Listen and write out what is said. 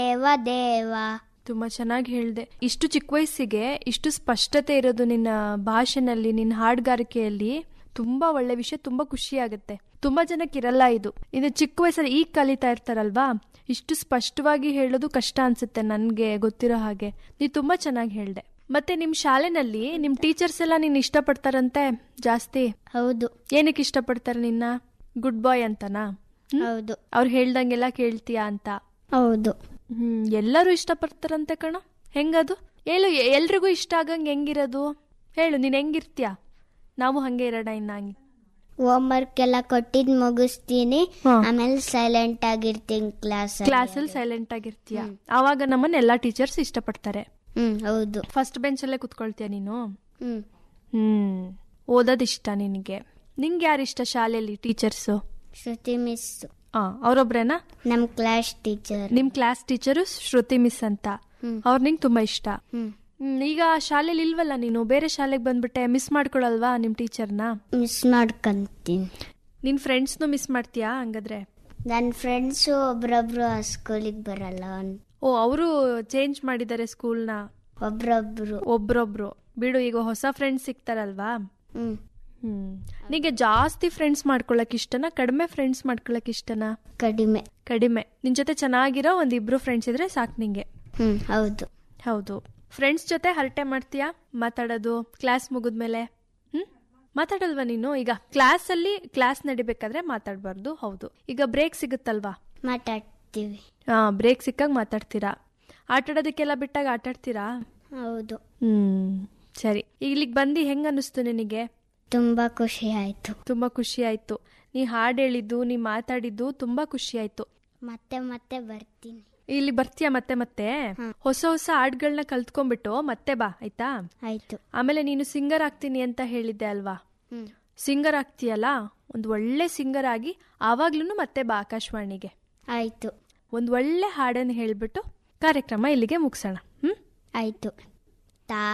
ದೇವ ದೇವ ತುಂಬಾ ಚೆನ್ನಾಗಿ ಹೇಳ್ದೆ ಇಷ್ಟು ಚಿಕ್ಕ ವಯಸ್ಸಿಗೆ ಇಷ್ಟು ಸ್ಪಷ್ಟತೆ ಇರೋದು ನಿನ್ನ ಭಾಷೆನಲ್ಲಿ ನಿನ್ನ ಹಾಡುಗಾರಿಕೆಯಲ್ಲಿ ತುಂಬಾ ಒಳ್ಳೆ ವಿಷಯ ತುಂಬಾ ಖುಷಿ ಆಗುತ್ತೆ ತುಂಬಾ ಜನಕ್ಕೆ ಇರಲ್ಲ ಇದು ಇದು ಚಿಕ್ಕ ವಯಸ್ಸಲ್ಲಿ ಈಗ ಕಲಿತಾ ಇರ್ತಾರಲ್ವಾ ಇಷ್ಟು ಸ್ಪಷ್ಟವಾಗಿ ಹೇಳೋದು ಕಷ್ಟ ಅನ್ಸುತ್ತೆ ನನ್ಗೆ ಗೊತ್ತಿರೋ ಹಾಗೆ ನೀ ತುಂಬಾ ಚೆನ್ನಾಗಿ ಹೇಳ್ದೆ ಮತ್ತೆ ನಿಮ್ ಶಾಲೆನಲ್ಲಿ ನಿಮ್ ಟೀಚರ್ಸ್ ಎಲ್ಲ ನಿನ್ ಇಷ್ಟಪಡ್ತಾರಂತೆ ಜಾಸ್ತಿ ಹೌದು ಏನಕ್ಕೆ ಇಷ್ಟಪಡ್ತಾರೆ ನಿನ್ನ ಗುಡ್ ಬಾಯ್ ಅಂತನಾ ಹೌದು ಅವ್ರು ಹೇಳ್ದಂಗೆಲ್ಲ ಕೇಳ್ತೀಯಾ ಅಂತ ಹೌದು ಹ್ಮ್ ಎಲ್ಲರೂ ಇಷ್ಟಪಡ್ತಾರಂತೆ ಕಣ ಹೆಂಗದು ಹೇಳು ಎ- ಎಲ್ರಿಗೂ ಇಷ್ಟ ಆಗಂಗ್ ಹೆಂಗಿರೋದು ಹೇಳು ನೀನ್ ಹೆಂಗಿರ್ತೀಯ ನಾವು ಹಂಗೆ ಇರೋಣ ಇನ್ನ ಹಂಗೆ ಹೋಮ್ವರ್ಕ್ ಎಲ್ಲ ಕೊಟ್ಟಿದ್ ಮುಗಿಸ್ತೀನಿ ಹಾ. ಆಮೇಲೆ ಸೈಲೆಂಟ್ ಆಗಿರ್ತೀನಿ ಕ್ಲಾಸ್ ಕ್ಲಾಸಲ್ಲಿ ಸೈಲೆಂಟ್ ಆಗಿರ್ತೀಯ ಆವಾಗ ನಮ್ಮನ್ನ ಎಲ್ಲಾ ಟೀಚರ್ಸ್ ಇಷ್ಟಪಡ್ತಾರೆ ಹ್ಮ್ ಹೌದು ಫಸ್ಟ್ ಬೆಂಚಲ್ಲೇ ಕುತ್ಕೊಳ್ತೀಯ ನೀನು ಹ್ಮ್ ಹ್ಮ್ ಓದೋದ್ ಇಷ್ಟ ನಿನಗೆ ನಿಂಗೆ ಯಾರು ಇಷ್ಟ ಶಾಲೆಯಲ್ಲಿ ಟೀಚರ್ಸು ಶ್ರುತಿ ಮಿಸ್ ಆ ಅವ್ರೊಬ್ರೇನಾ ನಮ್ ಕ್ಲಾಸ್ ಟೀಚರ್ ನಿಮ್ ಕ್ಲಾಸ್ ಟೀಚರು ಶ್ರುತಿ ಮಿಸ್ ಅಂತ ಹ್ಮ್. ಅವ್ರ ನಿಂಗೆ ತುಂಬಾ ಇಷ್ಟ ಹ್ಮ್ ಹ್ಮ್, ಈಗ ಶಾಲೆಲಿ ಇಲ್ವಲ್ಲ ನೀನು ಬೇರೆ ಶಾಲೆಗೆ ಬಂದ್ಬಿಟ್ಟೆ ಮಿಸ್ ಮಾಡ್ಕೊಳಲ್ವಾ ನಿಮ್ ಟೀಚರ್ನ ಮಿಸ್ ಮಾಡ್ಕೊಂತೀನಿ ನಿನ್ ಫ್ರೆಂಡ್ಸ್ನು ಮಿಸ್ ಮಾಡ್ತೀಯಾ ಹಂಗಾದ್ರೆ ನನ್ನ ಫ್ರೆಂಡ್ಸು ಒಬ್ರೊಬ್ರು ಆ ಸ್ಕೂಲಿಗೆ ಬರಲ್ಲ ಅನ್- ಓ ಅವರು ಚೇಂಜ್ ಮಾಡಿದ್ದಾರೆ ಸ್ಕೂಲ್ನ ಒಬ್ರೊಬ್ರು ಒಬ್ರೊಬ್ರು ಬಿಡು ಈಗ ಹೊಸ ಫ್ರೆಂಡ್ಸ್ ಸಿಗ್ತಾರಲ್ವಾ ಹ್ಮ್ ಹ್ಮ್ ನಿಂಗೆ ಜಾಸ್ತಿ ಫ್ರೆಂಡ್ಸ್ ಮಾಡ್ಕೊಳಕ್ ಇಷ್ಟನಾ ಕಡಿಮೆ ಫ್ರೆಂಡ್ಸ್ ಮಾಡ್ಕೊಳಕ್ ಇಷ್ಟನಾ ಕಡಿಮೆ ಕಡಿಮೆ ನಿನ್ ಜೊತೆ ಚೆನ್ನಾಗಿರೋ ಒಂದ್ ಇಬ್ರು ಫ್ರೆಂಡ್ಸ್ ಇದ್ರೆ ಸಾಕು ನಿಂಗೆ ಹ್ಮ್ ಹೌದು ಹೌದು ಫ್ರೆಂಡ್ಸ್ ಜೊತೆ ಹರಟೆ ಮಾಡ್ತೀಯಾ ಮಾತಾಡೋದು ಕ್ಲಾಸ್ ಮುಗಿದ್ಮೇಲೆ ಹ್ಮ್ ಮಾತಾಡಲ್ವಾ ನೀನು ಈಗ ಕ್ಲಾಸ್ ಅಲ್ಲಿ ಕ್ಲಾಸ್ ನಡಿಬೇಕಾದ್ರೆ ಮಾತಾಡಬಾರ್ದು ಹೌದು ಈಗ ಬ್ರೇಕ್ ಸಿಗುತ್ತಲ್ವಾ ಮಾತಾಡ್ತೀವಿ ಹಾ ಬ್ರೇಕ್ ಸಿಕ್ಕಾಗ ಮಾತಾಡ್ತೀರಾ ಆಟಾಡೋದಕ್ಕೆಲ್ಲ ಬಿಟ್ಟಾಗ ಆಟಾಡ್ತೀರಾ ಹೌದು ಹ್ಮ್ ಸರಿ ಇಲ್ಲಿಗೆ ಬಂದು ಹೆಂಗ್ ಅನಿಸ್ತು ನಿನಗೆ ತುಂಬಾ ಖುಷಿ ಆಯ್ತು ತುಂಬಾ ಖುಷಿ ಆಯ್ತು ನೀ ಹಾಡು ಹೇಳಿದ್ದು ನೀ ಮಾತಾಡಿದ್ದು ತುಂಬಾ ಖುಷಿ ಆಯ್ತು ಮತ್ತೆ ಮತ್ತೆ ಬರ್ತೀನಿ ಇಲ್ಲಿ ಬರ್ತೀಯಾ ಮತ್ತೆ ಮತ್ತೆ ಹ್ಮ್. ಹೊಸ ಹೊಸ ಹಾಡ್ಗಳನ್ನ ಕಲ್ತ್ಕೊಂಡ್ಬಿಟ್ಟು ಮತ್ತೆ ಬಾ ಆಯ್ತಾ ಆಯ್ತು ಆಮೇಲೆ ನೀನು ಸಿಂಗರ್ ಆಗ್ತೀನಿ ಅಂತ ಹೇಳಿದ್ದೆ ಅಲ್ವಾ ಹ್ಮ್ ಸಿಂಗರ್ ಆಗ್ತೀಯಲ್ಲ ಒಂದು ಒಳ್ಳೆ ಸಿಂಗರ್ ಆಗಿ ಆವಾಗ್ಲೂ ಮತ್ತೆ ಬಾ ಆಕಾಶವಾಣಿಗೆ ಆಯ್ತು ಒಂದು ಒಳ್ಳೆ ಹಾಡನ್ನು ಹೇಳ್ಬಿಟ್ಟು ಕಾರ್ಯಕ್ರಮ ಇಲ್ಲಿಗೆ ಮುಗಿಸೋಣ ಹ್ಮ್ ಆಯ್ತು ತಾ